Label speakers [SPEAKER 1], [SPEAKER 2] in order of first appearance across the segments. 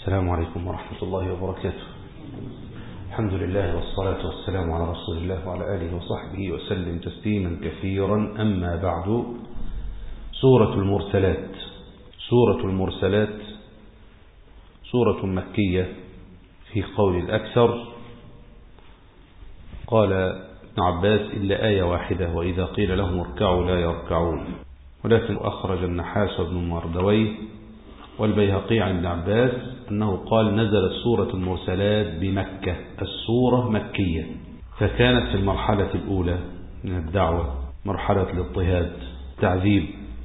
[SPEAKER 1] السلام عليكم ورحمة الله وبركاته الحمد لله والصلاة والسلام على رسول الله وعلى آله وصحبه وسلم تسليما كثيرا أما بعد سورة المرسلات سورة المرسلات سورة مكية في قول الأكثر قال ابن عباس إلا آية واحدة وإذا قيل لهم اركعوا لا يركعون ولكن أخرج النحاس بن مردويه والبيهقي عن ابن عباس أنه قال نزلت سورة المرسلات بمكة السورة مكية فكانت في المرحلة الأولى من الدعوة مرحلة الاضطهاد تعذيب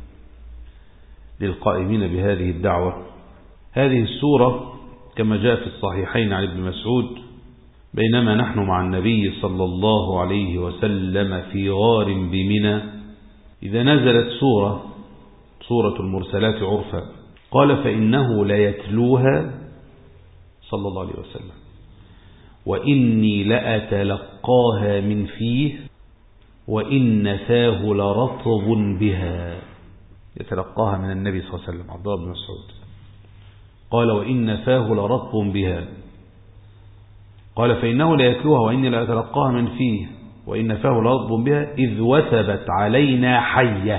[SPEAKER 1] للقائمين بهذه الدعوة هذه السورة كما جاء في الصحيحين عن ابن مسعود بينما نحن مع النبي صلى الله عليه وسلم في غار بمنى إذا نزلت سورة سورة المرسلات عرفا قال فإنه ليتلوها صلى الله عليه وسلم وإني لأتلقاها من فيه وإن فاه لرطب بها يتلقاها من النبي صلى الله عليه وسلم عبد الله بن مسعود قال وإن فاه لرطب بها قال فإنه لا يتلوها وإني لا أتلقاها من فيه وإن فاه لرطب بها إذ وثبت علينا حية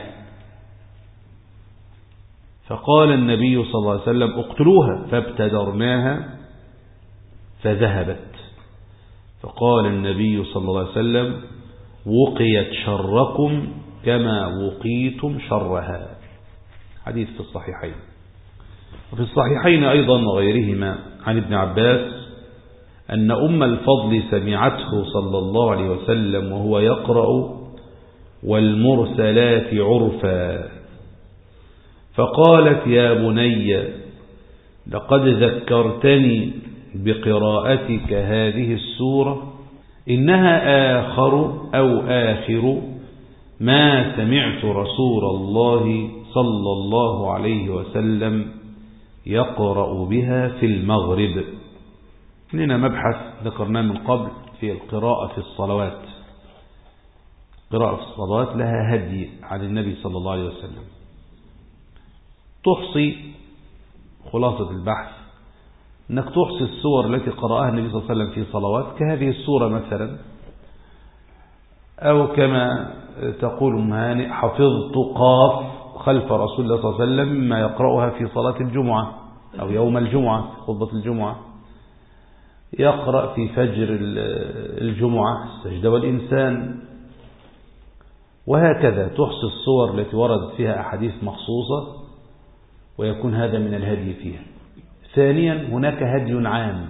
[SPEAKER 1] فقال النبي صلى الله عليه وسلم اقتلوها فابتدرناها فذهبت فقال النبي صلى الله عليه وسلم وقيت شركم كما وقيتم شرها حديث في الصحيحين وفي الصحيحين أيضا وغيرهما عن ابن عباس أن أم الفضل سمعته صلى الله عليه وسلم وهو يقرأ والمرسلات عرفا فقالت يا بني لقد ذكرتني بقراءتك هذه السورة إنها آخر أو آخر ما سمعت رسول الله صلى الله عليه وسلم يقرأ بها في المغرب لنا مبحث ذكرناه من قبل في القراءة في الصلوات قراءة في الصلوات لها هدي عن النبي صلى الله عليه وسلم تحصي خلاصة البحث أنك تحصي الصور التي قرأها النبي صلى الله عليه وسلم في صلوات كهذه السورة مثلا أو كما تقول مهانئ حفظت قاف خلف رسول الله صلى الله عليه وسلم مما يقرأها في صلاة الجمعة أو يوم الجمعة خطبة الجمعة يقرأ في فجر الجمعة السجدة والإنسان وهكذا تحصي الصور التي وردت فيها أحاديث مخصوصة ويكون هذا من الهدي فيها ثانيا هناك هدي عام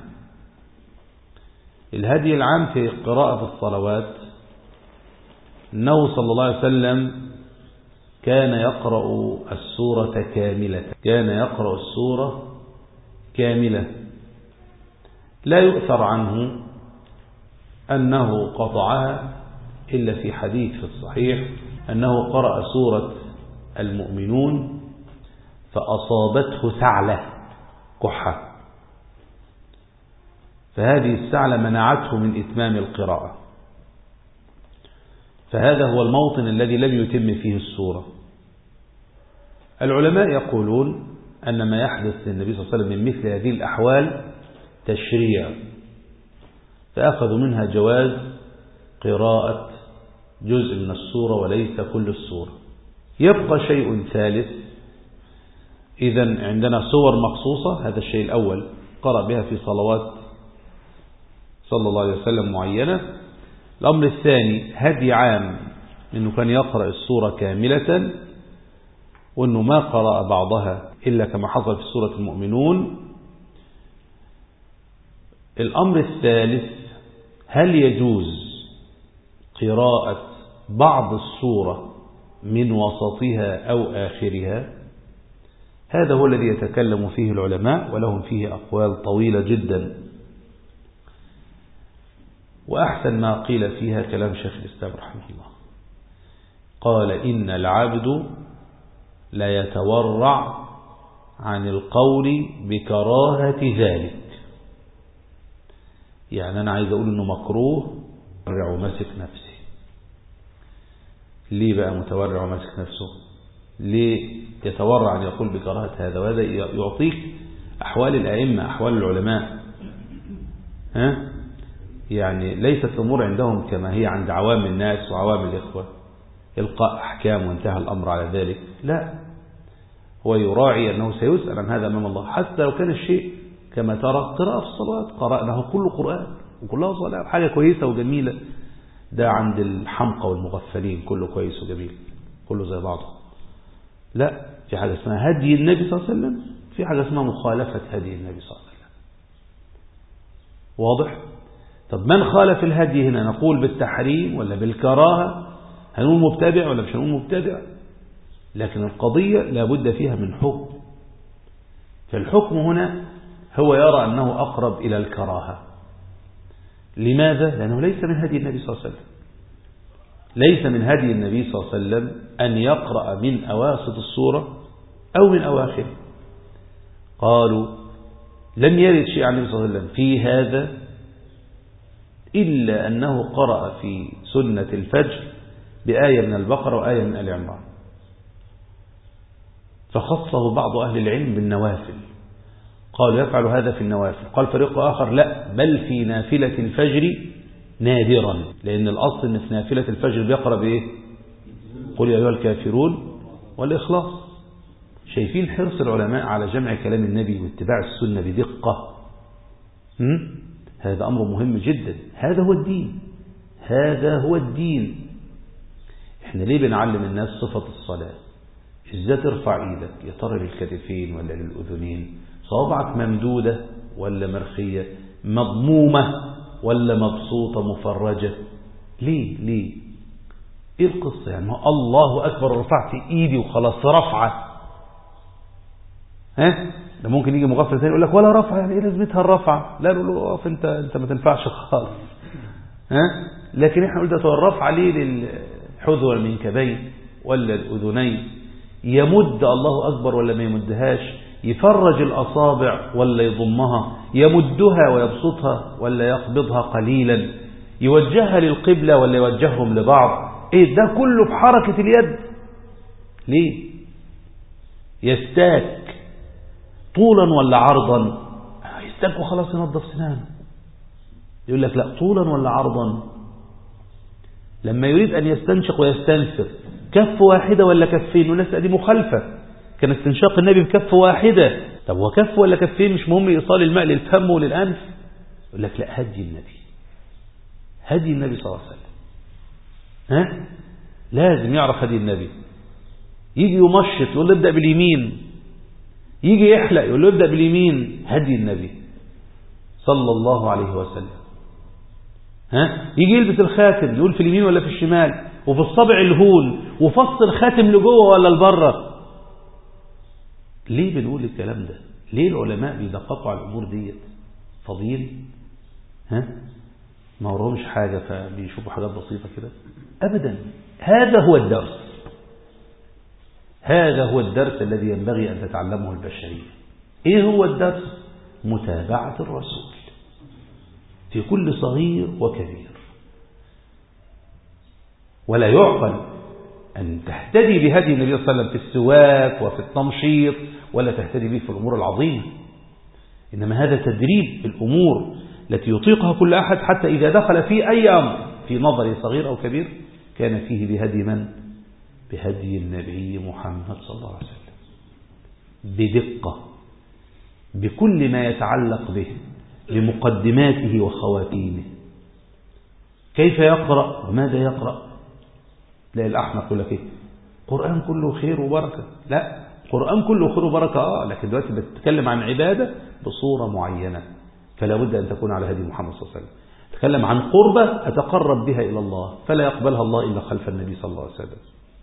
[SPEAKER 1] الهدي العام في قراءة الصلوات أنه صلى الله عليه وسلم كان يقرأ السورة كاملة كان يقرأ السورة كاملة لا يؤثر عنه أنه قطعها إلا في حديث في الصحيح أنه قرأ سورة المؤمنون فأصابته ثعلة كحة فهذه الثعلة منعته من إتمام القراءة فهذا هو الموطن الذي لم يتم فيه السورة العلماء يقولون أن ما يحدث للنبي صلى الله عليه وسلم من مثل هذه الأحوال تشريع فأخذوا منها جواز قراءة جزء من السورة وليس كل السورة يبقى شيء ثالث إذا عندنا صور مخصوصة هذا الشيء الأول قرأ بها في صلوات صلى الله عليه وسلم معينة الأمر الثاني هدي عام أنه كان يقرأ السورة كاملة وأنه ما قرأ بعضها إلا كما حصل في سورة المؤمنون الأمر الثالث هل يجوز قراءة بعض السورة من وسطها أو آخرها هذا هو الذي يتكلم فيه العلماء ولهم فيه أقوال طويلة جدا وأحسن ما قيل فيها كلام شيخ الإسلام رحمه الله قال إن العبد لا يتورع عن القول بكراهة ذلك يعني أنا عايز أقول أنه مكروه متورع وماسك نفسي ليه بقى متورع وماسك نفسه ليه يتورع أن يقول بكراهة هذا وهذا يعطيك أحوال الأئمة أحوال العلماء ها يعني ليست الأمور عندهم كما هي عند عوام الناس وعوام الإخوة إلقاء أحكام وانتهى الأمر على ذلك لا هو يراعي أنه سيسأل عن هذا أمام الله حتى لو كان الشيء كما ترى قراءة الصلوات قرأناه كل قرآن وكلها صلاة حاجة كويسة وجميلة ده عند الحمقى والمغفلين كله كويس وجميل كله زي بعضه لا في حاجة اسمها هدي النبي صلى الله عليه وسلم في حاجة اسمها مخالفة هدي النبي صلى الله عليه وسلم واضح طب من خالف الهدي هنا نقول بالتحريم ولا بالكراهة هنقول مبتدع ولا مش هنقول مبتدع لكن القضية لابد فيها من حكم فالحكم هنا هو يرى أنه أقرب إلى الكراهة لماذا؟ لأنه ليس من هدي النبي صلى الله عليه وسلم ليس من هدي النبي صلى الله عليه وسلم أن يقرأ من أواسط السورة أو من أواخر قالوا لم يرد شيء عن النبي صلى الله عليه وسلم في هذا إلا أنه قرأ في سنة الفجر بآية من البقرة وآية من آل عمران فخصه بعض أهل العلم بالنوافل قالوا يفعل هذا في النوافل قال فريق آخر لا بل في نافلة الفجر نادرا لأن الأصل أن في نافلة الفجر بيقرأ بإيه قل يا أيها الكافرون والإخلاص شايفين حرص العلماء على جمع كلام النبي واتباع السنة بدقة هذا أمر مهم جدا هذا هو الدين هذا هو الدين احنا ليه بنعلم الناس صفة الصلاة ازاي ترفع ايدك يا ترى للكتفين ولا للأذنين صوابعك ممدودة ولا مرخية مضمومة ولا مبسوطة مفرجة ليه ليه ايه القصة يعني الله أكبر رفعت ايدي وخلاص رفعة ها ده ممكن يجي مغفل ثاني يقول لك ولا رفعة يعني ايه لازمتها الرفعة لا لا لا انت انت ما تنفعش خالص ها لكن احنا قلنا الرفعة ليه للحذو المنكبين ولا الأذنين يمد الله أكبر ولا ما يمدهاش يفرج الأصابع ولا يضمها يمدها ويبسطها ولا يقبضها قليلا يوجهها للقبلة ولا يوجههم لبعض ايه ده كله بحركة اليد ليه يستاك طولا ولا عرضا يستاك وخلاص ينظف سنانه يقول لك لا طولا ولا عرضا لما يريد أن يستنشق ويستنثر كف واحدة ولا كفين والناس دي مخالفة كان استنشاق النبي بكف واحدة طب وكف ولا كفين مش مهم إيصال الماء للفم وللأنف يقول لك لا هدي النبي هدي النبي صلى الله عليه وسلم ها لازم يعرف هدي النبي يجي يمشط يقول له ابدأ باليمين يجي يحلق يقول له ابدأ باليمين هدي النبي صلى الله عليه وسلم ها يجي يلبس الخاتم يقول في اليمين ولا في الشمال وفي الصبع الهون وفص الخاتم لجوه ولا لبره ليه بنقول الكلام ده ليه العلماء بيدققوا على الامور ديت فاضيين ها ما وراهمش حاجة فبيشوفوا حاجات بسيطة كده أبدا هذا هو الدرس هذا هو الدرس الذي ينبغي أن تتعلمه البشرية إيه هو الدرس متابعة الرسول في كل صغير وكبير ولا يعقل أن تهتدي بهدي النبي صلى الله عليه وسلم في السواك وفي التمشيط ولا تهتدي به في الأمور العظيمة إنما هذا تدريب الأمور التي يطيقها كل أحد حتى إذا دخل في أي أمر في نظر صغير أو كبير كان فيه بهدي من؟ بهدي النبي محمد صلى الله عليه وسلم بدقة بكل ما يتعلق به بمقدماته وخواتيمه كيف يقرأ وماذا يقرأ تلاقي الأحمق يقول لك ايه قرآن كله خير وبركة لا قرآن كله خير وبركة اه لكن دلوقتي بتتكلم عن عبادة بصورة معينة فلا بد أن تكون على هدي محمد صلى الله عليه وسلم تكلم عن قربة أتقرب بها إلى الله فلا يقبلها الله إلا خلف النبي صلى الله عليه وسلم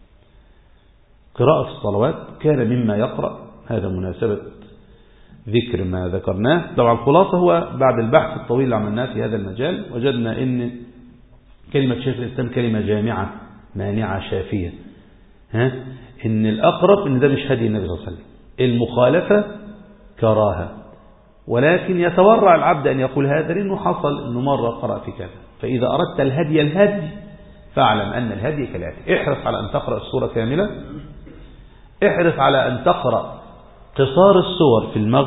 [SPEAKER 1] قراءة الصلوات كان مما يقرأ هذا مناسبة ذكر ما ذكرناه طبعا الخلاصة هو بعد البحث الطويل اللي عملناه في هذا المجال وجدنا ان كلمة شيخ الإسلام كلمة جامعة مانعة شافية ها ان الأقرب ان ده مش هدي النبي صلى الله عليه وسلم المخالفة كراهة ولكن يتورع العبد أن يقول هذا لأنه حصل أنه مرة قرأ في كذا فإذا أردت الهدي الهدي فاعلم أن الهدي كالآتي احرص على أن تقرأ السورة كاملة احرص على أن تقرأ قصار السور في المغرب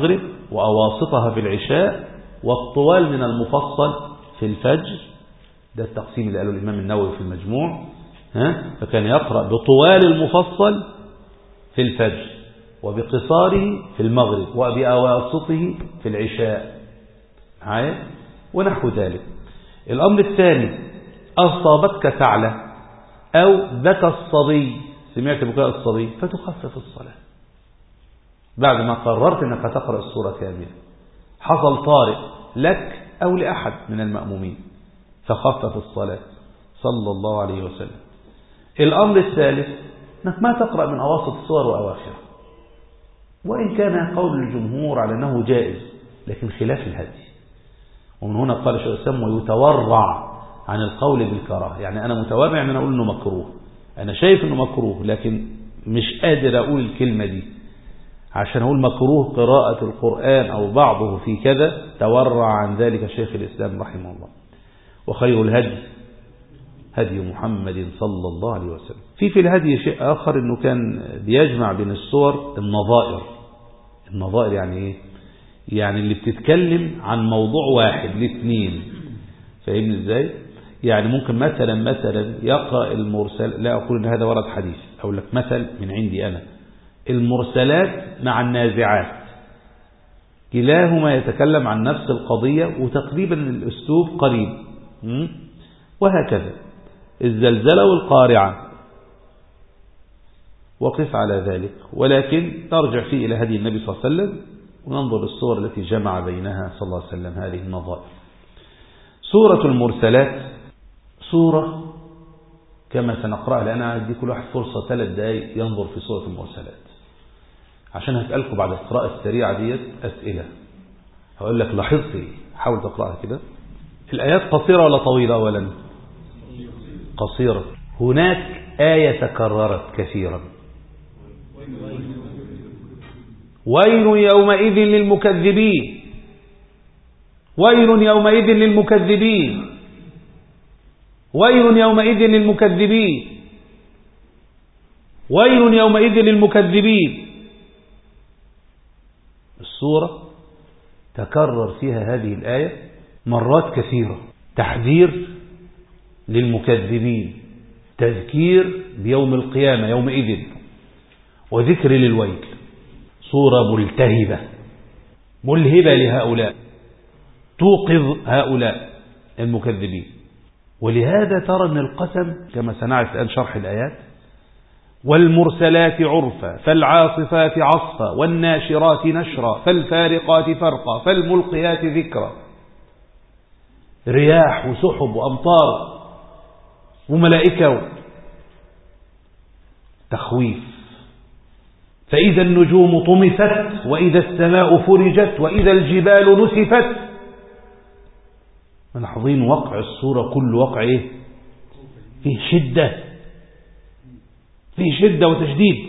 [SPEAKER 1] وأواسطها في العشاء والطوال من المفصل في الفجر ده التقسيم اللي قاله الإمام النووي في المجموع ها فكان يقرأ بطوال المفصل في الفجر وبقصاره في المغرب وبأواسطه في العشاء معايا ونحو ذلك الأمر الثاني أصابتك ثعلة أو بكى الصبي سمعت بكاء الصبي فتخفف الصلاة بعد ما قررت أنك تقرأ السورة كاملة حصل طارئ لك أو لأحد من المأمومين فخفف الصلاة صلى الله عليه وسلم الأمر الثالث أنك ما تقرأ من أواسط السور وأواخرها وإن كان قول الجمهور على أنه جائز لكن خلاف الهدي ومن هنا قال الشيخ الإسلام ويتورع عن القول بالكراهه يعني أنا متوابع أن أنا أقول أنه مكروه أنا شايف أنه مكروه لكن مش قادر أقول الكلمة دي عشان أقول مكروه قراءة القرآن أو بعضه في كذا تورع عن ذلك شيخ الإسلام رحمه الله وخير الهدي هدي محمد صلى الله عليه وسلم في في الهدي شيء آخر أنه كان بيجمع بين الصور النظائر النظائر يعني إيه يعني اللي بتتكلم عن موضوع واحد لاثنين فاهمني ازاي يعني ممكن مثلا مثلا يقرأ المرسل لا أقول أن هذا ورد حديث أقول لك مثل من عندي أنا المرسلات مع النازعات كلاهما يتكلم عن نفس القضية وتقريبا الأسلوب قريب وهكذا الزلزلة والقارعة وقف على ذلك ولكن نرجع فيه إلى هدي النبي صلى الله عليه وسلم وننظر الصور التي جمع بينها صلى الله عليه وسلم هذه النظائر سورة المرسلات سورة كما سنقرأها لأن أدي كل واحد فرصة ثلاث دقائق ينظر في سورة المرسلات عشان هسألكم بعد القراءة السريعة ديت أسئلة هقول لك لاحظت ايه حاول تقرأها كده الآيات قصيرة ولا طويلة أولا قصيرة هناك آية تكررت كثيرا ويل يومئذ للمكذبين ويل يومئذ للمكذبين ويل يومئذ للمكذبين ويل يومئذ للمكذبين السورة تكرر فيها هذه الآية مرات كثيرة تحذير للمكذبين تذكير بيوم القيامة يومئذ وذكر للويل صورة ملتهبة ملهبة لهؤلاء توقظ هؤلاء المكذبين ولهذا ترى أن القسم كما سنعرف الآن شرح الآيات والمرسلات عرفا فالعاصفات عصفا والناشرات نشرا فالفارقات فرقا فالملقيات ذكرا رياح وسحب وأمطار وملائكة تخويف فإذا النجوم طمست وإذا السماء فرجت وإذا الجبال نسفت ملاحظين وقع الصورة كل وقع إيه؟ فيه شدة فيه شدة وتشديد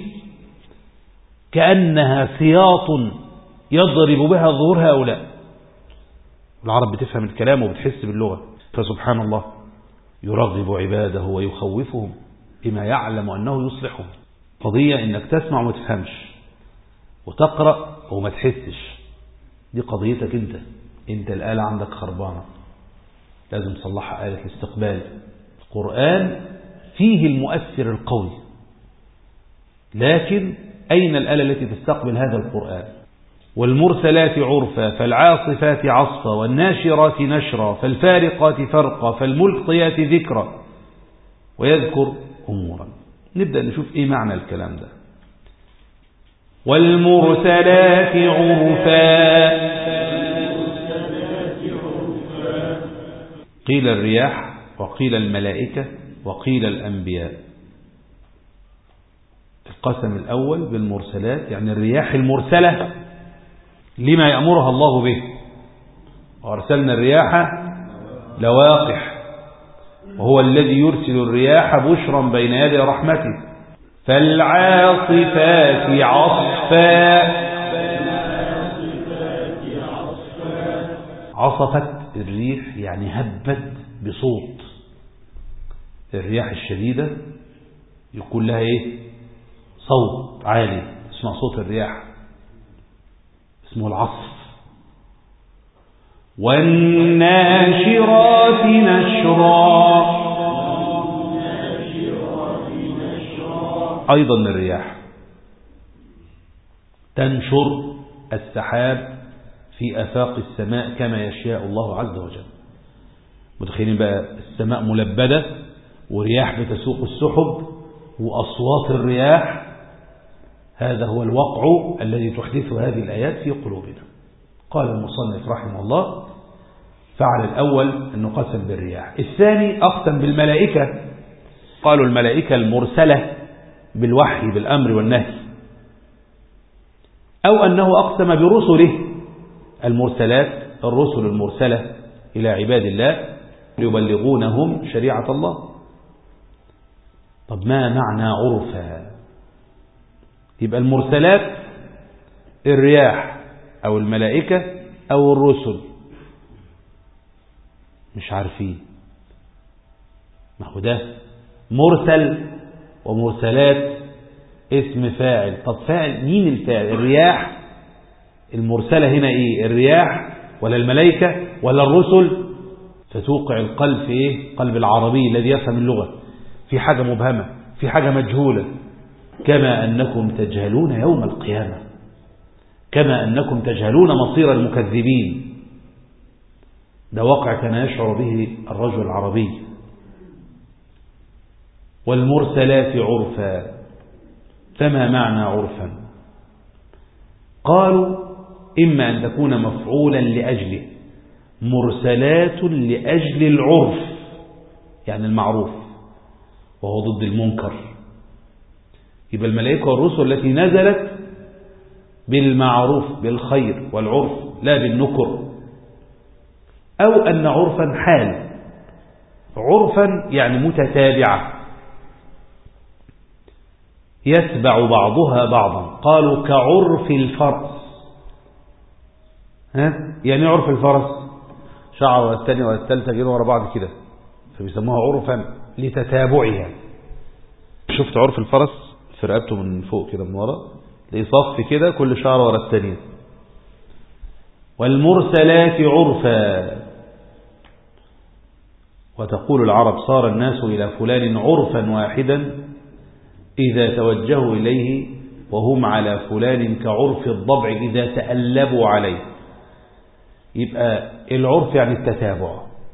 [SPEAKER 1] كأنها سياط يضرب بها ظهور هؤلاء العرب بتفهم الكلام وبتحس باللغة فسبحان الله يرغب عباده ويخوفهم بما يعلم أنه يصلحهم قضية انك تسمع وما تفهمش وتقرأ وما تحسش دي قضيتك انت انت الآلة عندك خربانة لازم تصلحها آلة الاستقبال القرآن فيه المؤثر القوي لكن أين الآلة التي تستقبل هذا القرآن والمرسلات عرفا فالعاصفات عصفا والناشرات نشرا فالفارقات فرقا فالملقيات ذكرا ويذكر أمورا نبدأ نشوف إيه معنى الكلام ده والمرسلات عرفا قيل الرياح وقيل الملائكة وقيل الأنبياء القسم الأول بالمرسلات يعني الرياح المرسلة لما يأمرها الله به وأرسلنا الرياح لواقح وهو الذي يرسل الرياح بشرا بين يدي رحمته فالعاصفات عصفا عصفت الريح يعني هبت بصوت الرياح الشديدة يقول لها ايه صوت عالي اسمع صوت الرياح اسمه العصف والناشرات نشرا أيضا الرياح تنشر السحاب في أفاق السماء كما يشاء الله عز وجل متخيلين بقى السماء ملبدة ورياح بتسوق السحب وأصوات الرياح هذا هو الوقع الذي تحدثه هذه الآيات في قلوبنا قال المصنف رحمه الله فعل الأول أنه قسم بالرياح الثاني أقسم بالملائكة قالوا الملائكة المرسلة بالوحي بالأمر والنهي أو أنه أقسم برسله المرسلات الرسل المرسلة إلى عباد الله ليبلغونهم شريعة الله طب ما معنى عرفا يبقى المرسلات الرياح أو الملائكة أو الرسل مش عارفين ما هو ده مرسل ومرسلات اسم فاعل طب فاعل مين الفاعل الرياح المرسلة هنا ايه الرياح ولا الملائكة ولا الرسل فتوقع القلب في ايه قلب العربي الذي يفهم اللغة في حاجة مبهمة في حاجة مجهولة كما أنكم تجهلون يوم القيامة كما أنكم تجهلون مصير المكذبين ده واقع كان يشعر به الرجل العربي والمرسلات عرفا فما معنى عرفا قالوا إما أن تكون مفعولا لأجله مرسلات لأجل العرف يعني المعروف وهو ضد المنكر يبقى الملائكة والرسل التي نزلت بالمعروف بالخير والعرف لا بالنكر أو أن عرفا حال عرفا يعني متتابعة يتبع بعضها بعضا قالوا كعرف الفرس ها يعني عرف الفرس شعر والثانية والثالثة جينا ورا بعض كده فبيسموها عرفا لتتابعها شفت عرف الفرس في رقبته من فوق كده من ورا تلاقيه صف كده كل شعر ورا الثانية والمرسلات عرفا وتقول العرب صار الناس إلى فلان عرفا واحدا إذا توجهوا إليه وهم على فلان كعرف الضبع إذا تألبوا عليه يبقى العرف يعني التتابع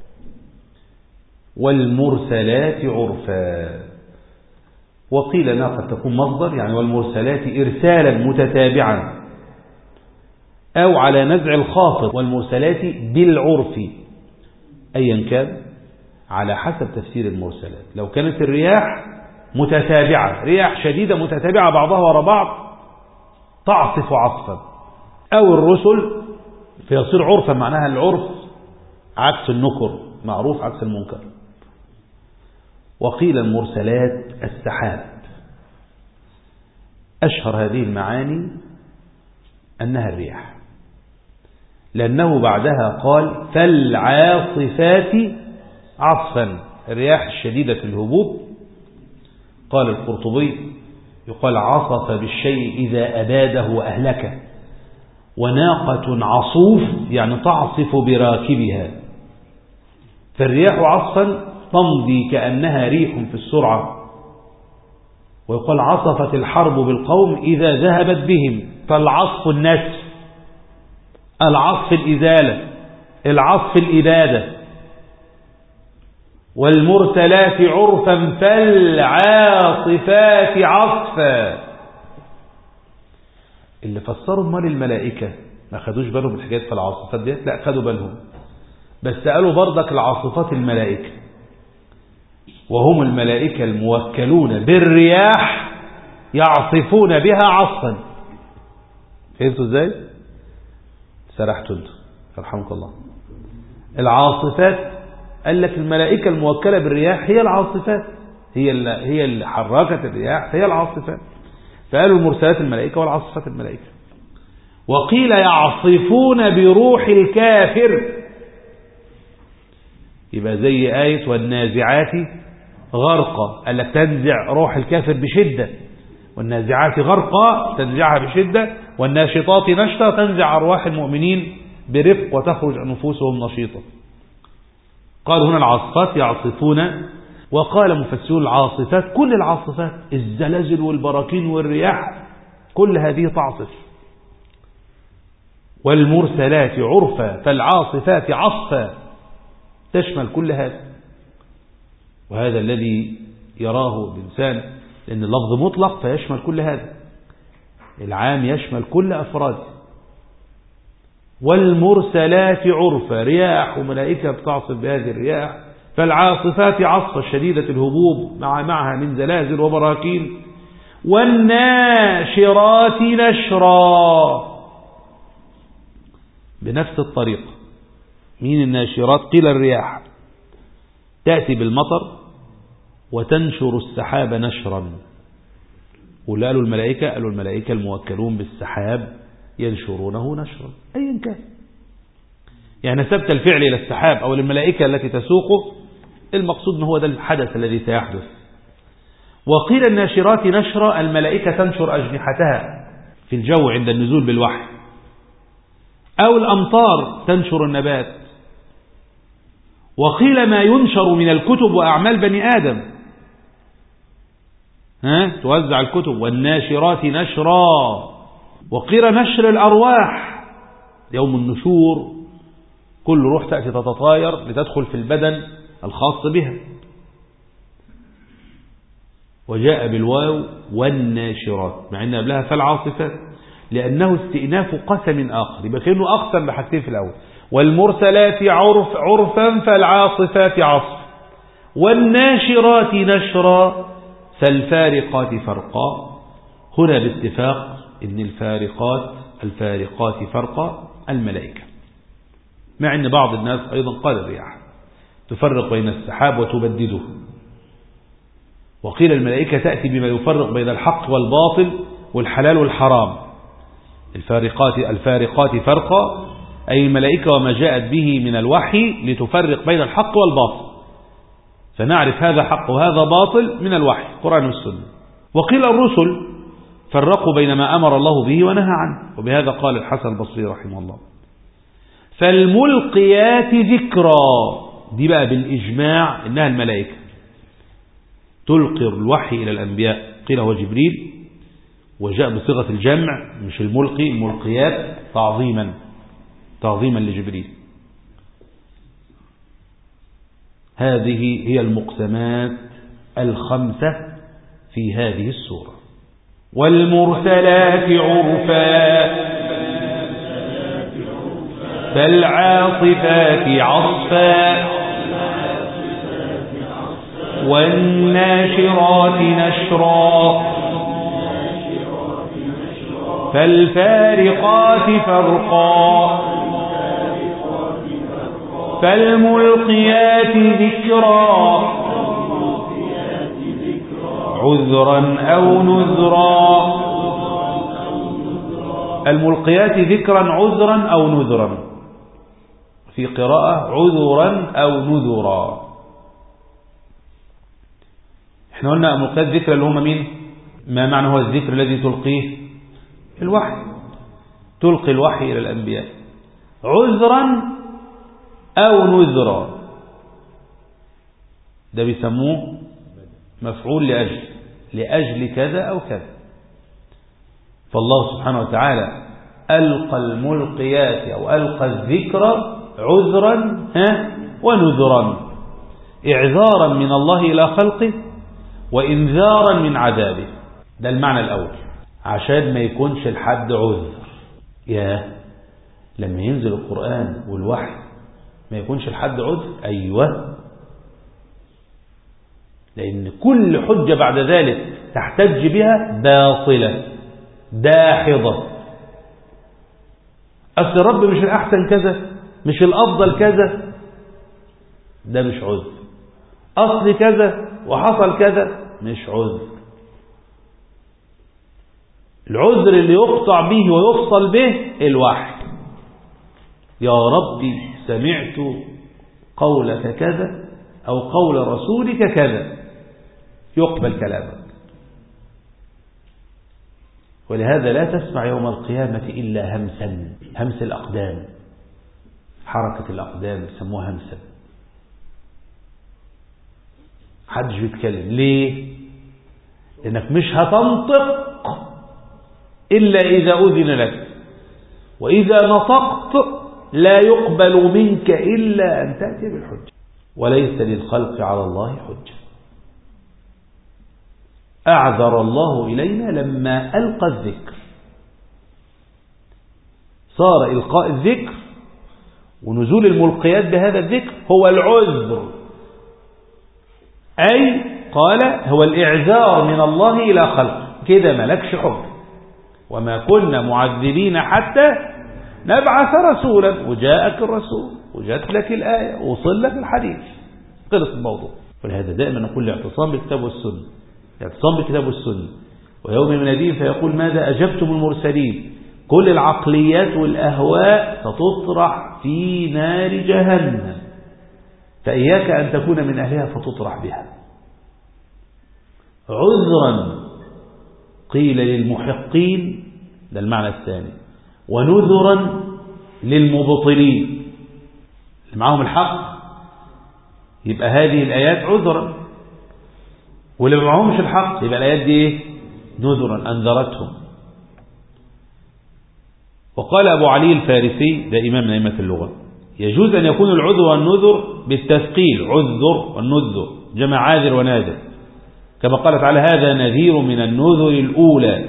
[SPEAKER 1] والمرسلات عرفا وقيل انها قد تكون مصدر يعني والمرسلات إرسالا متتابعا أو على نزع الخافض والمرسلات بالعرف أيا كان على حسب تفسير المرسلات لو كانت الرياح متتابعة رياح شديدة متتابعة بعضها وراء بعض تعصف عصفا أو الرسل فيصير عرفا معناها العرف عكس النكر معروف عكس المنكر وقيل المرسلات السحاب أشهر هذه المعاني أنها الرياح لأنه بعدها قال فالعاصفات عصفا الرياح الشديدة في الهبوب قال القرطبي يقال عصف بالشيء إذا أباده وأهلكه وناقة عصوف يعني تعصف براكبها فالرياح عصفا تمضي كأنها ريح في السرعة ويقال عصفت الحرب بالقوم إذا ذهبت بهم فالعصف النسف العصف الإزالة العصف الإبادة والمرسلات عرفا فالعاصفات عصفا اللي فسروا مال الملائكة ما خدوش بالهم الحاجات في العاصفات ديت لا خدوا بالهم بس قالوا برضك العاصفات الملائكة وهم الملائكة الموكلون بالرياح يعصفون بها عصفا فهمتوا ازاي سرحتوا انتوا يرحمك الله العاصفات قال لك الملائكة الموكلة بالرياح هي العاصفات هي اللي هي اللي حركت الرياح هي العاصفات فقالوا المرسلات الملائكة والعاصفات الملائكة وقيل يعصفون بروح الكافر يبقى زي آية والنازعات غرقا قال لك تنزع روح الكافر بشدة والنازعات غرقا تنزعها بشدة والناشطات نشطة تنزع أرواح المؤمنين برفق وتخرج نفوسهم نشيطة قال هنا العاصفات يعصفون وقال مفسرون العاصفات كل العاصفات الزلازل والبراكين والرياح كل هذه تعصف والمرسلات عرفا فالعاصفات عصفا تشمل كل هذا وهذا الذي يراه الإنسان لأن اللفظ مطلق فيشمل كل هذا العام يشمل كل أفراد والمرسلات عرفا رياح وملائكة بتعصف بهذه الرياح فالعاصفات عصفا شديدة الهبوب مع معها من زلازل وبراكين والناشرات نشرا بنفس الطريقة مين الناشرات قيل الرياح تأتي بالمطر وتنشر السحاب نشرا ولا قالوا الملائكة قالوا الملائكة الموكلون بالسحاب ينشرونه نشرا أيا كان يعني نسبت الفعل إلى السحاب أو الملائكة التي تسوقه المقصود هو ده الحدث الذي سيحدث وقيل الناشرات نشر الملائكة تنشر أجنحتها في الجو عند النزول بالوحي أو الأمطار تنشر النبات وقيل ما ينشر من الكتب وأعمال بني آدم ها توزع الكتب والناشرات نشرا وقيل نشر الأرواح يوم النشور كل روح تأتي تتطاير لتدخل في البدن الخاص بها وجاء بالواو والناشرات مع أن قبلها فالعاصفات لأنه استئناف قسم آخر يبقى كأنه أقسم بحاجتين في الأول والمرسلات عرف عرفا فالعاصفات عصف والناشرات نشرا فالفارقات فرقا هنا باتفاق ان الفارقات الفارقات فرقا الملائكة مع ان بعض الناس ايضا قال الرياح تفرق بين السحاب وتبدده وقيل الملائكة تأتي بما يفرق بين الحق والباطل والحلال والحرام الفارقات الفارقات فرقا أي الملائكة وما جاءت به من الوحي لتفرق بين الحق والباطل فنعرف هذا حق وهذا باطل من الوحي قرآن والسنة وقيل الرسل فرقوا بين ما أمر الله به ونهى عنه وبهذا قال الحسن البصري رحمه الله فالملقيات ذكرى دي بقى بالإجماع إنها الملائكة تلقي الوحي إلى الأنبياء قيل هو جبريل وجاء بصيغة الجمع مش الملقي الملقيات تعظيما تعظيما لجبريل هذه هي المقسمات الخمسة في هذه السورة والمرسلات عرفا فالعاصفات عصفا والناشرات نشرا فالفارقات فرقا فالملقيات ذكرا عذرا أو نذرا الملقيات ذكرا عذرا أو نذرا في قراءة عذرا أو نذرا احنا قلنا ملقيات ذكر اللي هم مين ما معنى هو الذكر الذي تلقيه الوحي تلقي الوحي إلى الأنبياء عذرا أو نذرا ده بيسموه مفعول لأجل لأجل كذا أو كذا فالله سبحانه وتعالى ألقى الملقيات أو ألقى الذكر عذرا ها ونذرا إعذارا من الله إلى خلقه وإنذارا من عذابه ده المعنى الأول عشان ما يكونش الحد عذر يا لما ينزل القرآن والوحي ما يكونش الحد عذر أيوة لأن كل حجة بعد ذلك تحتج بها باطلة داحضة أصل الرب مش الأحسن كذا مش الأفضل كذا ده مش عذر أصل كذا وحصل كذا مش عذر العذر اللي يقطع به ويفصل به الوحي يا ربي سمعت قولك كذا أو قول رسولك كذا يقبل كلامك ولهذا لا تسمع يوم القيامة إلا همسا همس الأقدام حركة الأقدام بيسموها همسة محدش بيتكلم ليه لأنك مش هتنطق إلا إذا أذن لك وإذا نطقت لا يقبل منك إلا أن تأتي بالحجة وليس للخلق على الله حجة أعذر الله إلينا لما ألقى الذكر صار إلقاء الذكر ونزول الملقيات بهذا الذكر هو العذر أي قال هو الإعذار من الله إلى خلق كده ملكش حكم وما كنا معذبين حتى نبعث رسولا وجاءك الرسول وجات لك الآية وصل لك الحديث خلص الموضوع ولهذا دائما نقول الاعتصام بالكتاب والسنة الاعتصام بالكتاب والسنة ويوم من الدين فيقول ماذا أجبتم المرسلين كل العقليات والأهواء ستطرح في نار جهنم فإياك أن تكون من أهلها فتطرح بها عذرا قيل للمحقين ده المعنى الثاني ونذرا للمبطلين اللي معاهم الحق يبقى هذه الآيات عذرا واللي معهمش الحق يبقى الآيات دي ايه نذرا أنذرتهم وقال أبو علي الفارسي ده إمام من أئمة اللغة يجوز أن يكون العذر والنذر بالتثقيل عذر والنذر جمع عاذر وناذر كما قال تعالى هذا نذير من النذر الأولى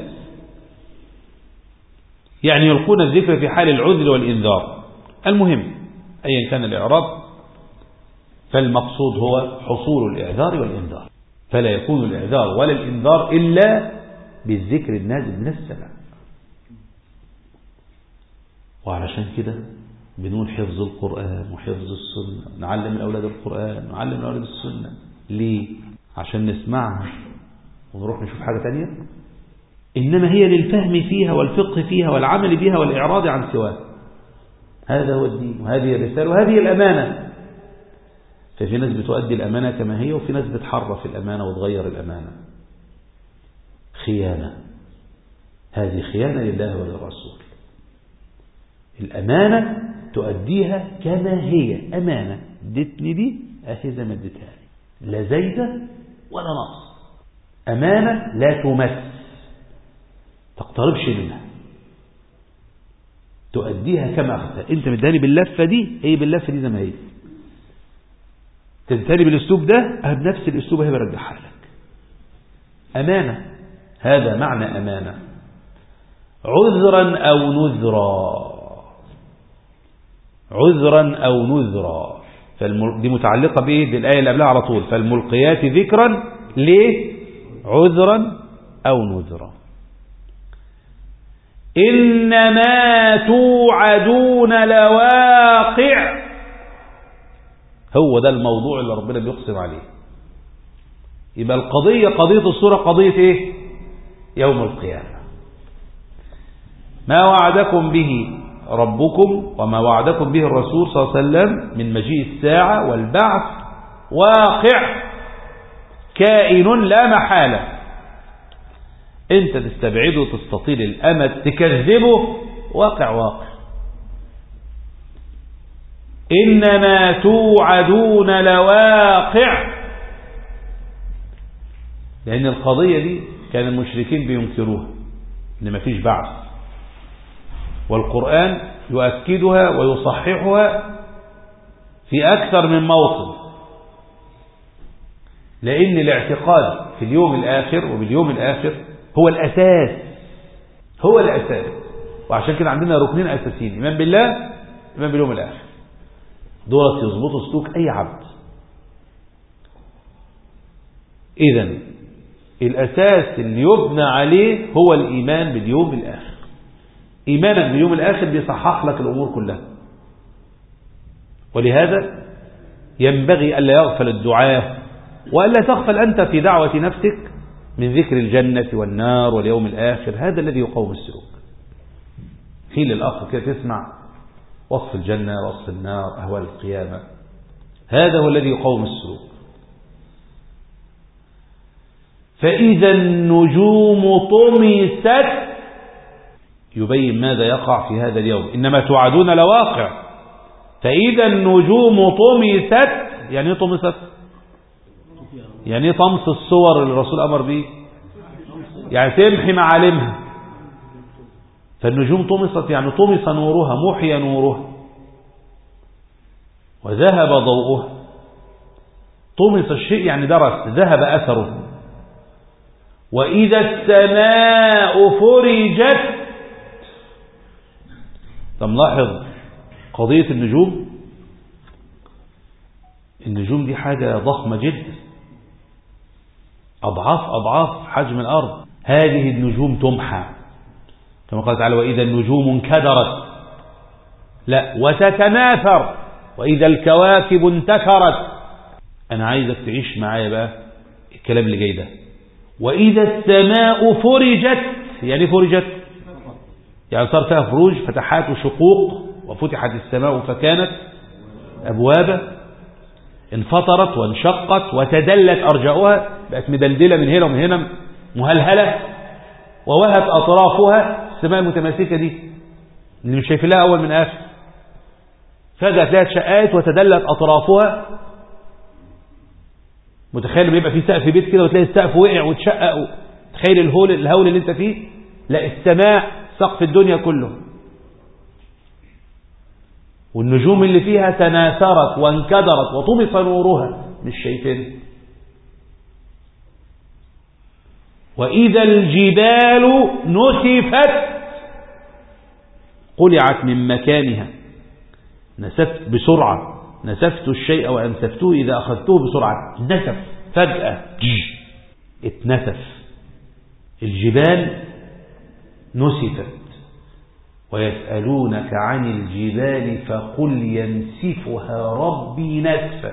[SPEAKER 1] يعني يلقون الذكر في حال العذر والإنذار المهم أيا كان الإعراب فالمقصود هو حصول الإعذار والإنذار فلا يكون الإعذار ولا الإنذار إلا بالذكر النازل من السماء وعلشان كده بنقول حفظ القرآن وحفظ السنة نعلم الأولاد القرآن نعلم الأولاد السنة ليه عشان نسمعها ونروح نشوف حاجة تانية إنما هي للفهم فيها والفقه فيها والعمل بها والإعراض عن سواه هذا هو الدين وهذه الرسالة وهذه الأمانة ففي ناس بتؤدي الأمانة كما هي وفي ناس بتحرف الأمانة وتغير الأمانة خيانة هذه خيانة لله وللرسول الأمانة تؤديها كما هي أمانة ادتني دي أهي زي ما اديتها لي لا زايدة ولا نقص أمانة لا تمس تقتربش منها تؤديها كما أخذتها أنت مداني باللفة دي هي باللفة دي زي ما هي تنتهي بالاسلوب ده بنفس الاسلوب هي برجعها لك أمانة هذا معنى أمانة عذرا أو نذرا عذرا أو نذرا دي متعلقة بإيه بالآية اللي قبلها على طول فالملقيات ذكرا ليه عذرا أو نذرا إنما توعدون لواقع هو ده الموضوع اللي ربنا بيقسم عليه يبقى القضية قضية الصورة قضية ايه يوم القيامة ما وعدكم به ربكم وما وعدكم به الرسول صلى الله عليه وسلم من مجيء الساعة والبعث واقع كائن لا محالة انت تستبعده وتستطيل الامد تكذبه واقع واقع إنما توعدون لواقع لأن القضية دي كان المشركين بينكروها إن مفيش بعث والقرآن يؤكدها ويصححها في أكثر من موطن لأن الاعتقاد في اليوم الآخر وباليوم الآخر هو الأساس هو الأساس وعشان كده عندنا ركنين أساسيين إيمان بالله إيمان باليوم الآخر دولت يظبطوا سلوك أي عبد إذا الأساس اللي يبنى عليه هو الإيمان باليوم الآخر إيمانك باليوم الآخر بيصحح لك الأمور كلها ولهذا ينبغي ألا يغفل الدعاء وألا تغفل أنت في دعوة نفسك من ذكر الجنة والنار واليوم الآخر هذا الذي يقوم السلوك حين الأخ كده تسمع وصف الجنة وصف النار أهوال القيامة هذا هو الذي يقوم السلوك فإذا النجوم طمست يبين ماذا يقع في هذا اليوم إنما توعدون لواقع فإذا النجوم طمست يعني ايه طمست يعني ايه طمس الصور اللي الرسول أمر به يعني تمحي معالمها فالنجوم طمست يعني طمس نورها محي نورها وذهب ضوءها طمس الشيء يعني درس ذهب أثره وإذا السماء فرجت طب لاحظ قضية النجوم النجوم دي حاجة ضخمة جدا أضعاف أضعاف حجم الأرض هذه النجوم تمحى كما قال تعالى وإذا النجوم انكدرت لا وتتناثر وإذا الكواكب انتثرت أنا عايزك تعيش معايا بقى الكلام اللي جاي ده وإذا السماء فرجت يعني فرجت يعني صار فيها فروج فتحات وشقوق وفتحت السماء فكانت أبوابا انفطرت وانشقت وتدلت أرجاؤها بقت مدلدلة من هنا ومن هنا مهلهلة ووهت أطرافها السماء المتماسكة دي اللي مش شايف لها أول من آخر فجأة تلاقي شقات وتدلت أطرافها متخيل بيبقى في سقف بيت كده وتلاقي السقف وقع وتشقق تخيل الهول الهول اللي انت فيه لا السماء سقف الدنيا كله والنجوم اللي فيها تناثرت وانكدرت وطمس نورها مش شايفين وإذا الجبال نسفت قلعت من مكانها نسفت بسرعة نسفت الشيء وأنسفته إذا أخذته بسرعة نسف فجأة اتنسف الجبال نسفت ويسألونك عن الجبال فقل ينسفها ربي نسفا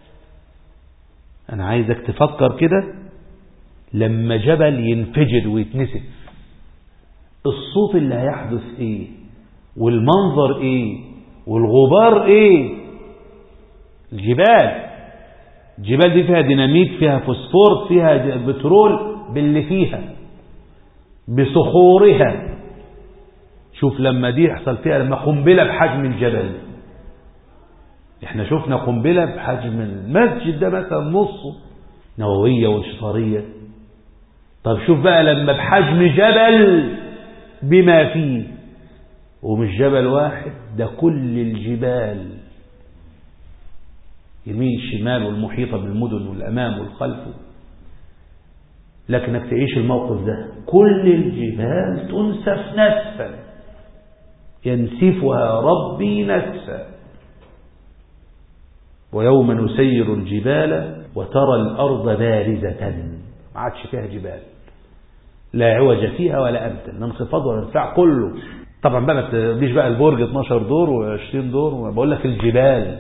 [SPEAKER 1] أنا عايزك تفكر كده لما جبل ينفجر ويتنسف الصوت اللي هيحدث ايه والمنظر ايه والغبار ايه الجبال الجبال دي فيها ديناميت فيها فوسفور فيها بترول باللي فيها بصخورها شوف لما دي يحصل فيها لما قنبلة بحجم الجبل احنا شفنا قنبلة بحجم المسجد ده مثلا نصه نووية وانشطارية طب شوف بقى لما بحجم جبل بما فيه ومش جبل واحد ده كل الجبال يمين شمال والمحيطة بالمدن والأمام والخلف لكنك تعيش الموقف ده كل الجبال تنسف نسفا ينسفها ربي نسفا ويوم نسير الجبال وترى الأرض بارزة ما عادش فيها جبال لا عوج فيها ولا أمتن لا انخفاض ولا ارتفاع كله طبعا بقى ما تجيش بقى البرج 12 دور و20 دور وبقول لك الجبال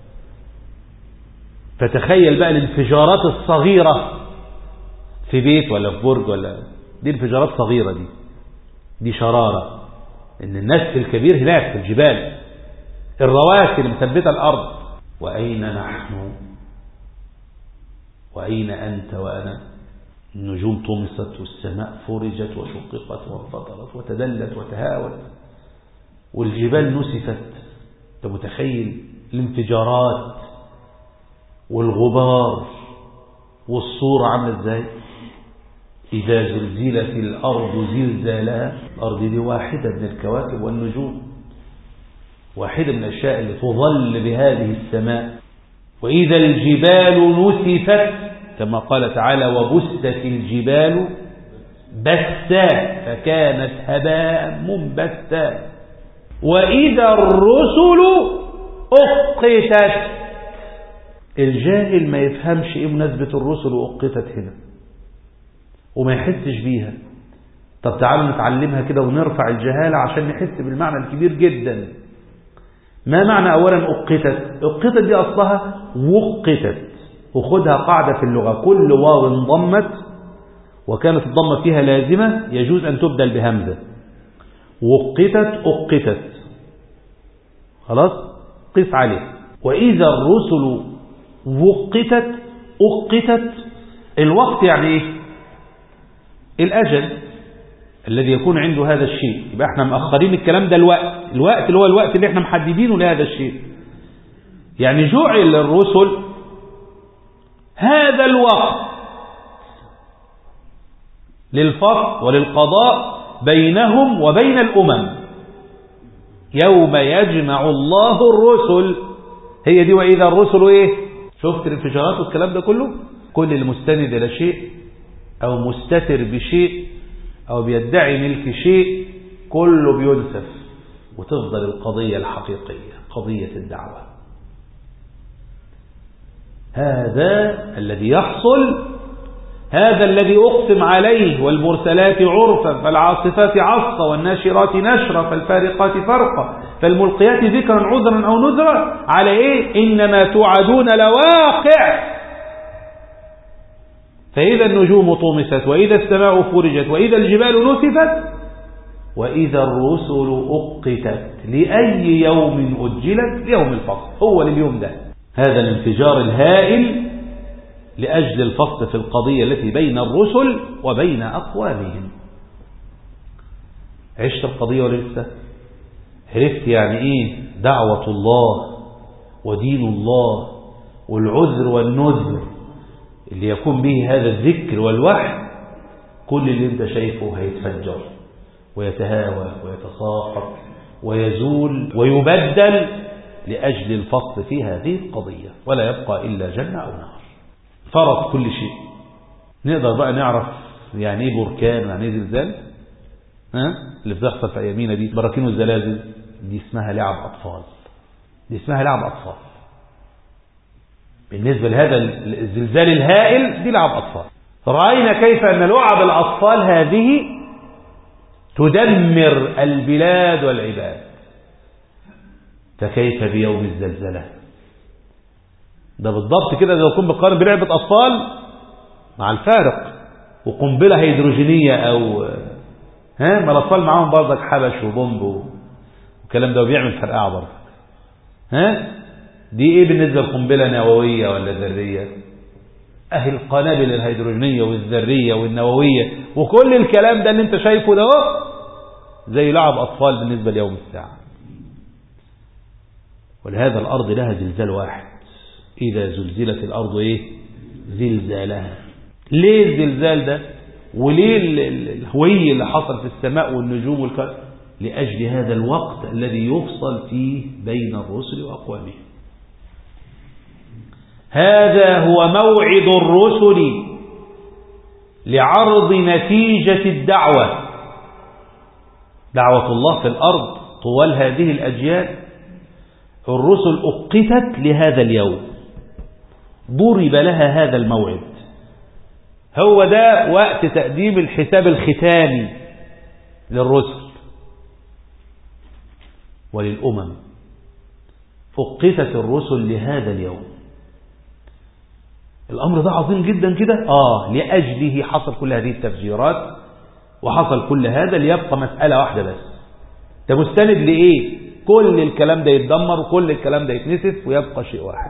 [SPEAKER 1] فتخيل بقى الانفجارات الصغيرة في بيت ولا في برج ولا دي انفجارات صغيرة دي دي شرارة ان النسف الكبير هناك في الجبال الرواسي اللي مثبته الارض واين نحن واين انت وانا النجوم طمست والسماء فرجت وشققت وانفطرت وتدلت وتهاوت والجبال نسفت انت متخيل الانفجارات والغبار والصورة عاملة ازاي إذا زلزلت الأرض زلزالها الأرض دي واحدة من الكواكب والنجوم واحدة من الأشياء اللي تظل بهذه السماء وإذا الجبال نسفت كما قال تعالى وبست الجبال بسا فكانت هباء منبتا وإذا الرسل أقتت الجاهل ما يفهمش ايه مناسبة الرسل وأقتت هنا وما يحسش بيها طب تعالوا نتعلمها كده ونرفع الجهالة عشان نحس بالمعنى الكبير جدا ما معنى أولا أقتت أقتت دي أصلها وقتت وخدها قاعدة في اللغة كل واو انضمت وكانت الضمة فيها لازمة يجوز أن تبدل بهمزة وقتت أقتت خلاص قس عليه وإذا الرسل وقتت أقتت الوقت يعني إيه الأجل الذي يكون عنده هذا الشيء يبقى احنا مأخرين الكلام ده الوقت الوقت اللي هو الوقت اللي احنا محددينه لهذا الشيء يعني جعل الرسل هذا الوقت للفصل وللقضاء بينهم وبين الأمم يوم يجمع الله الرسل هي دي وإذا الرسل إيه شفت الانفجارات والكلام ده كله كل المستند إلى شيء أو مستتر بشيء أو بيدعي ملك شيء كله بينسف وتفضل القضية الحقيقية قضية الدعوة هذا الذي يحصل هذا الذي أقسم عليه والمرسلات عرفا فالعاصفات عصفا والناشرات نشرا فالفارقات فرقا فالملقيات ذكرا عذرا أو نذرا على إيه إنما توعدون لواقع فإذا النجوم طمست وإذا السماء فرجت وإذا الجبال نسفت وإذا الرسل أقتت لأي يوم أجلت ليوم الفصل هو لليوم ده هذا الانفجار الهائل لأجل الفصل في القضية التي بين الرسل وبين أقوامهم عشت القضية ولا لسه عرفت يعني إيه دعوة الله ودين الله والعذر والنذر اللي يكون به هذا الذكر والوحي كل اللي انت شايفه هيتفجر ويتهاوى ويتساقط ويزول ويبدل لأجل الفصل في هذه القضية ولا يبقى إلا جنة أو نار فرض كل شيء نقدر بقى نعرف يعني ايه بركان يعني ايه زلزال ها اللي بتحصل في ايامينا دي براكين والزلازل دي اسمها لعب اطفال دي اسمها لعب اطفال بالنسبة لهذا الزلزال الهائل دي لعب أطفال رأينا كيف أن لعب الأطفال هذه تدمر البلاد والعباد فكيف بيوم الزلزلة ده بالضبط كده لو كنت بقارن بلعبة أطفال مع الفارق وقنبلة هيدروجينية أو ها ما الأطفال معاهم برضك حبش وبومب والكلام ده وبيعمل فرقعة برضك ها دي ايه بالنسبة لقنبلة نووية ولا ذرية اهي القنابل الهيدروجينية والذرية والنووية وكل الكلام ده اللي انت شايفه ده زي لعب اطفال بالنسبة ليوم الساعة ولهذا الارض لها زلزال واحد اذا زلزلت الارض ايه زلزالها ليه الزلزال ده وليه الهوي اللي حصل في السماء والنجوم والكلام لأجل هذا الوقت الذي يفصل فيه بين الرسل وأقوامهم هذا هو موعد الرسل لعرض نتيجة الدعوة دعوة الله في الأرض طوال هذه الأجيال الرسل أقتت لهذا اليوم ضرب لها هذا الموعد هو ده وقت تقديم الحساب الختامي للرسل وللأمم أقتت الرسل لهذا اليوم الأمر ده عظيم جدا كده آه لأجله حصل كل هذه التفجيرات وحصل كل هذا ليبقى مسألة واحدة بس ده مستند لإيه كل الكلام ده يتدمر وكل الكلام ده يتنسف ويبقى شيء واحد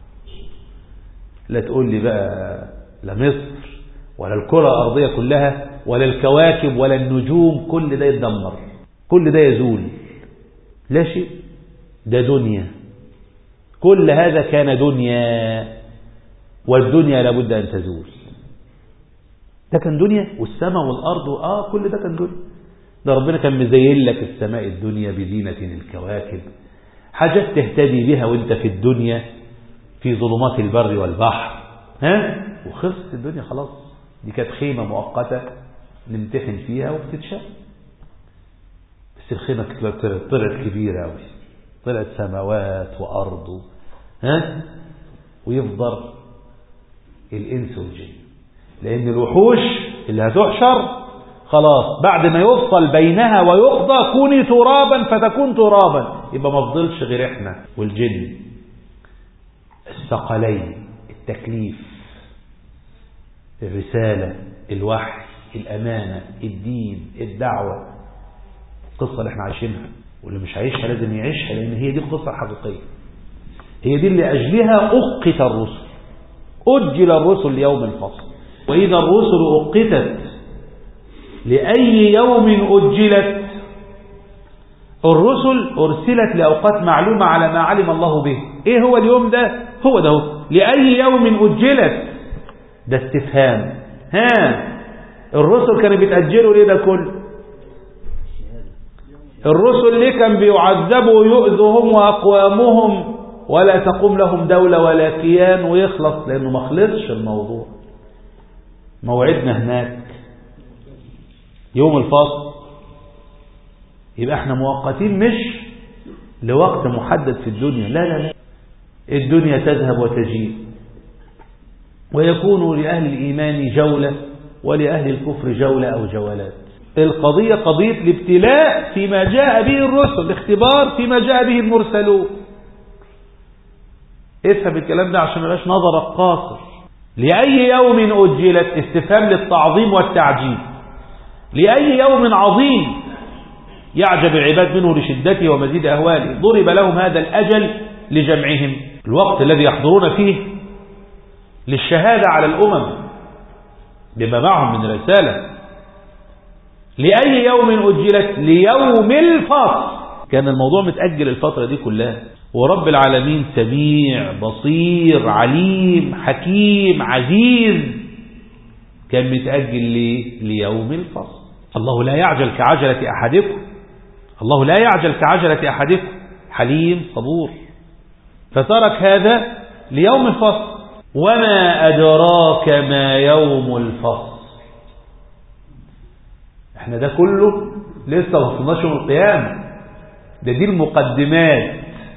[SPEAKER 1] لا تقول لي بقى لا مصر ولا الكرة الأرضية كلها ولا الكواكب ولا النجوم كل ده يتدمر كل ده يزول لا شيء ده دنيا كل هذا كان دنيا والدنيا لابد أن تزول ده كان دنيا والسماء والأرض آه كل ده كان دنيا ده ربنا كان مزين لك السماء الدنيا بزينة الكواكب حاجات تهتدي بها وانت في الدنيا في ظلمات البر والبحر ها وخلصت الدنيا خلاص دي كانت خيمة مؤقتة نمتحن فيها وبتتشال بس الخيمة طلعت كبيرة أوي طلعت سماوات وأرض ها ويفضل الإنس والجن لأن الوحوش اللي هتحشر خلاص بعد ما يفصل بينها ويقضى كوني ترابا فتكون ترابا يبقى ما فضلش غير احنا والجن الثقلين التكليف الرسالة الوحي الأمانة الدين الدعوة القصة اللي احنا عايشينها واللي مش عايشها لازم يعيشها لأن هي دي القصة الحقيقية هي دي اللي أجلها أقت الرسل أجل الرسل ليوم الفصل وإذا الرسل أقتت لأي يوم أجلت الرسل أرسلت لأوقات معلومة على ما علم الله به ايه هو اليوم ده هو ده هو لأي يوم أجلت ده استفهام ها الرسل كانوا بيتأجلوا ليه ده كله الرسل ليه كان بيعذبوا ويؤذوا هم وأقوامهم ولا تقوم لهم دولة ولا كيان ويخلص لأنه ما خلصش الموضوع موعدنا هناك يوم الفصل يبقى احنا مؤقتين مش لوقت محدد في الدنيا لا لا لا الدنيا تذهب وتجيء ويكون لأهل الإيمان جولة ولأهل الكفر جولة أو جولات القضية قضية الابتلاء فيما جاء به الرسل الاختبار فيما جاء به المرسلون افهم الكلام ده عشان ما يبقاش نظرك قاصر لأي يوم أجلت استفهام للتعظيم والتعجيل لأي يوم عظيم يعجب العباد منه لشدته ومزيد أهواله ضرب لهم هذا الأجل لجمعهم الوقت الذي يحضرون فيه للشهادة على الأمم بما معهم من رسالة لأي يوم أجلت ليوم الفصل كان الموضوع متأجل الفترة دي كلها ورب العالمين سميع بصير عليم حكيم عزيز كان متأجل ليه ليوم الفصل الله لا يعجل كعجلة أحدكم الله لا يعجل كعجلة أحدكم حليم صبور فترك هذا ليوم الفصل وما أدراك ما يوم الفصل احنا ده كله لسه وصلناش يوم القيامة ده دي المقدمات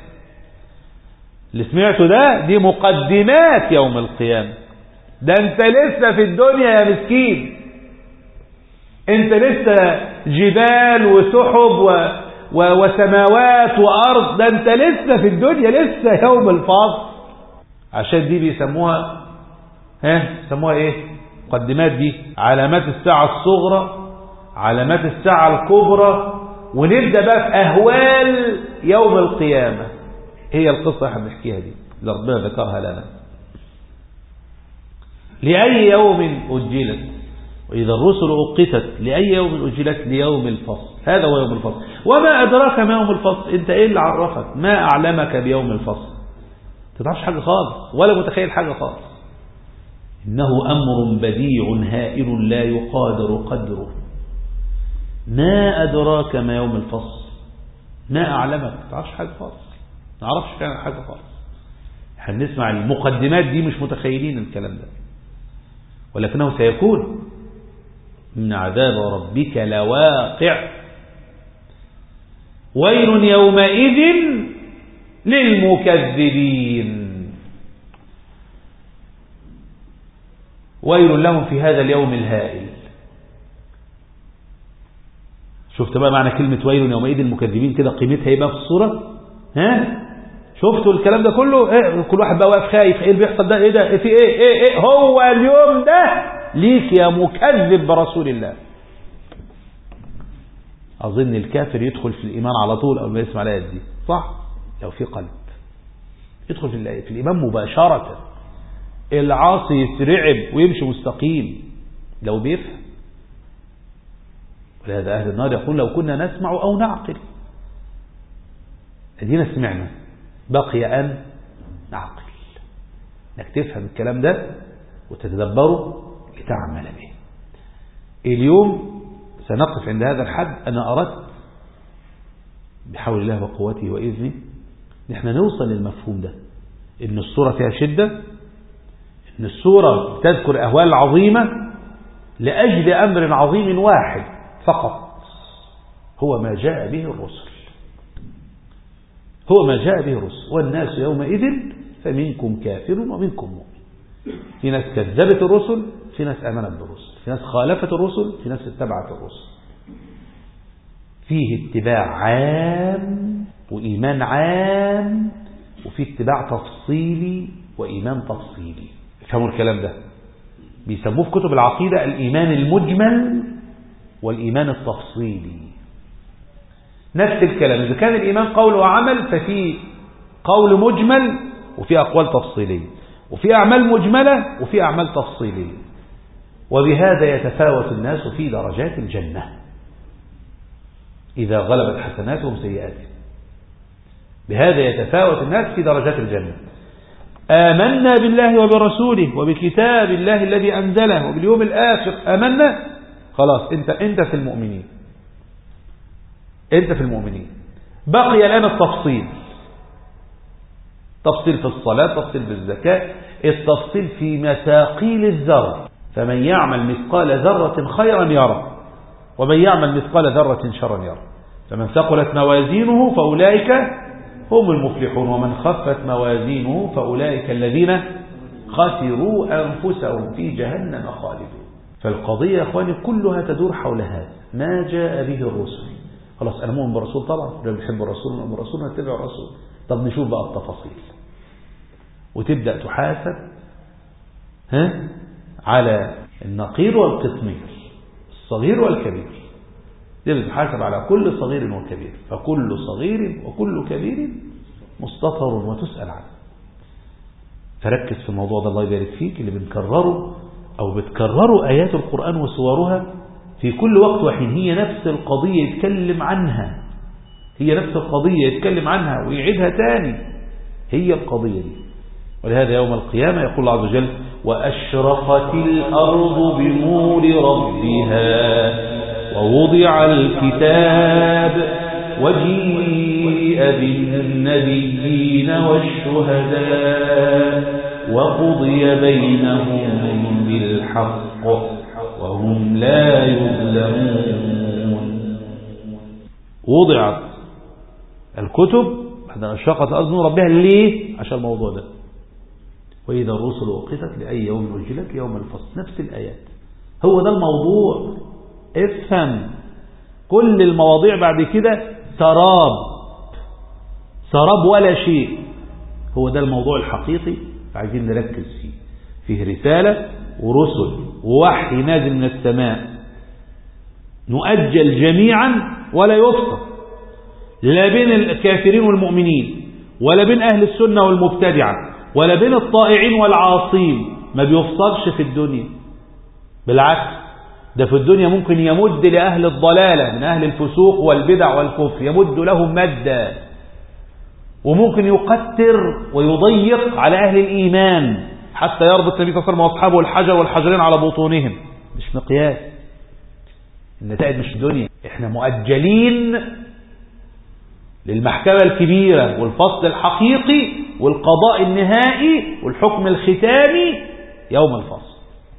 [SPEAKER 1] اللي سمعته ده دي مقدمات يوم القيامة ده انت لسه في الدنيا يا مسكين انت لسه جبال وسحب و... و... وسماوات وارض ده انت لسه في الدنيا لسه يوم الفصل عشان دي بيسموها ها سموها ايه مقدمات دي علامات الساعة الصغرى علامات الساعة الكبرى ونبدأ بقى في أهوال يوم القيامة هي القصة احنا بنحكيها دي اللي ربنا ذكرها لنا لأي يوم أجلت وإذا الرسل أقتت لأي يوم أجلت ليوم الفصل هذا هو يوم الفصل وما أدراك ما يوم الفصل أنت إيه اللي عرفك ما أعلمك بيوم الفصل تتعرفش حاجة خالص ولا متخيل حاجة خالص إنه أمر بديع هائل لا يقادر قدره ما أدراك ما يوم الفصل ما أعلمك تعرفش حاجة خالص ما نعرفش فعلا حاجة خالص هنسمع المقدمات دي مش متخيلين الكلام ده ولكنه سيكون إن عذاب ربك لواقع ويل يومئذ للمكذبين ويل لهم في هذا اليوم الهائل شفت بقى معنى كلمة ويل يومئذ المكذبين كده قيمتها ايه بقى في الصورة ها شفتوا الكلام ده كله إيه؟ كل واحد بقى واقف خايف ايه اللي بيحصل ده ايه ده إيه في ايه ايه ايه هو اليوم ده ليك يا مكذب برسول الله اظن الكافر يدخل في الايمان على طول اول ما يسمع الايه دي صح لو في قلب يدخل في, في الايمان مباشره العاصي يسرعب ويمشي مستقيم لو بيفهم ولهذا أهل النار يقول لو كنا نسمع أو نعقل ادينا سمعنا بقي أن نعقل انك تفهم الكلام ده وتتدبره لتعمل به اليوم سنقف عند هذا الحد أنا أردت بحول الله وقوته وإذنه نحن نوصل للمفهوم ده إن الصورة فيها شدة إن الصورة تذكر أهوال عظيمة لأجل أمر عظيم واحد فقط هو ما جاء به الرسل هو ما جاء به الرسل والناس يومئذ فمنكم كافر ومنكم مؤمن في ناس كذبت الرسل في ناس آمنت بالرسل في ناس خالفت الرسل في ناس اتبعت الرسل فيه اتباع عام وإيمان عام وفي اتباع تفصيلي وإيمان تفصيلي افهموا الكلام ده بيسموه في كتب العقيدة الإيمان المجمل والإيمان التفصيلي نفس الكلام إذا كان الإيمان قول وعمل ففي قول مجمل وفي أقوال تفصيلية وفي أعمال مجملة وفي أعمال تفصيلية وبهذا يتفاوت الناس في درجات الجنة إذا غلبت حسناتهم سيئاتهم بهذا يتفاوت الناس في درجات الجنة آمنا بالله وبرسوله وبكتاب الله الذي أنزله وباليوم الآخر آمنا خلاص انت, انت في المؤمنين انت في المؤمنين بقي الآن التفصيل تفصيل في الصلاة تفصيل في الزكاة التفصيل في مثاقيل الذر فمن يعمل مثقال ذرة خيرا يرى ومن يعمل مثقال ذرة شرا يرى فمن ثقلت موازينه فأولئك هم المفلحون ومن خفت موازينه فأولئك الذين خسروا أنفسهم في جهنم خالدون فالقضية يا أخواني كلها تدور حول هذا ما جاء به الرسل خلاص أنا مؤمن بالرسول طبعا لو بنحب الرسول نؤمن بالرسول نتبع الرسول طب نشوف بقى التفاصيل وتبدأ تحاسب ها على النقير والقطمير الصغير والكبير تبدأ تحاسب على كل صغير وكبير فكل صغير وكل كبير مستطر وتسأل عنه فركز في الموضوع ده الله يبارك فيك اللي بنكرره أو بتكرروا آيات القرآن وصورها في كل وقت وحين هي نفس القضية يتكلم عنها هي نفس القضية يتكلم عنها ويعيدها تاني هي القضية دي ولهذا يوم القيامة يقول الله عز وجل وأشرقت الأرض بنور ربها ووضع الكتاب وجيء بالنبيين والشهداء وقضي بينهم بالحق وهم لا يظلمون وضعت الكتب بعد أشرقت أرض نور ربها ليه عشان الموضوع ده وإذا الرسل وقفت لأي يوم أجلت يوم الفصل نفس الآيات هو ده الموضوع افهم كل المواضيع بعد كده سراب سراب ولا شيء هو ده الموضوع الحقيقي عايزين نركز فيه فيه رسالة ورسل ووحي نازل من السماء نؤجل جميعا ولا يفصل لا بين الكافرين والمؤمنين ولا بين أهل السنة والمبتدعة ولا بين الطائعين والعاصين ما بيفصلش في الدنيا بالعكس ده في الدنيا ممكن يمد لأهل الضلالة من أهل الفسوق والبدع والكفر يمد لهم مدا وممكن يقتر ويضيق على أهل الإيمان حتى يربط النبي صلى الله عليه وسلم وأصحابه الحجر والحجرين على بطونهم مش مقياس النتائج مش الدنيا احنا مؤجلين للمحكمة الكبيرة والفصل الحقيقي والقضاء النهائي والحكم الختامي يوم الفصل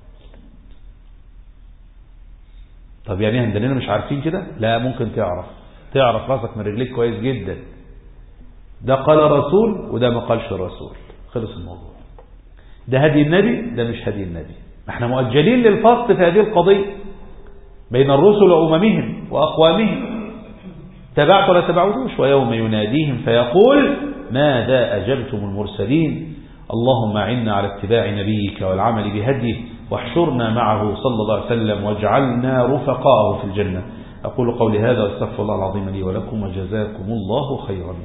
[SPEAKER 1] طب يعني عندنا مش عارفين كده لا ممكن تعرف تعرف راسك من رجليك كويس جدا ده قال رسول وده ما قالش الرسول خلص الموضوع ده هدي النبي ده مش هدي النبي احنا مؤجلين للفصل في هذه القضية بين الرسل وأممهم وأقوامهم تبعت ولا تبعتوش ويوم يناديهم فيقول ماذا أجبتم المرسلين اللهم عنا على اتباع نبيك والعمل بهديه واحشرنا معه صلى الله عليه وسلم واجعلنا رفقاءه في الجنة أقول قولي هذا واستغفر الله العظيم لي ولكم وجزاكم الله خيرا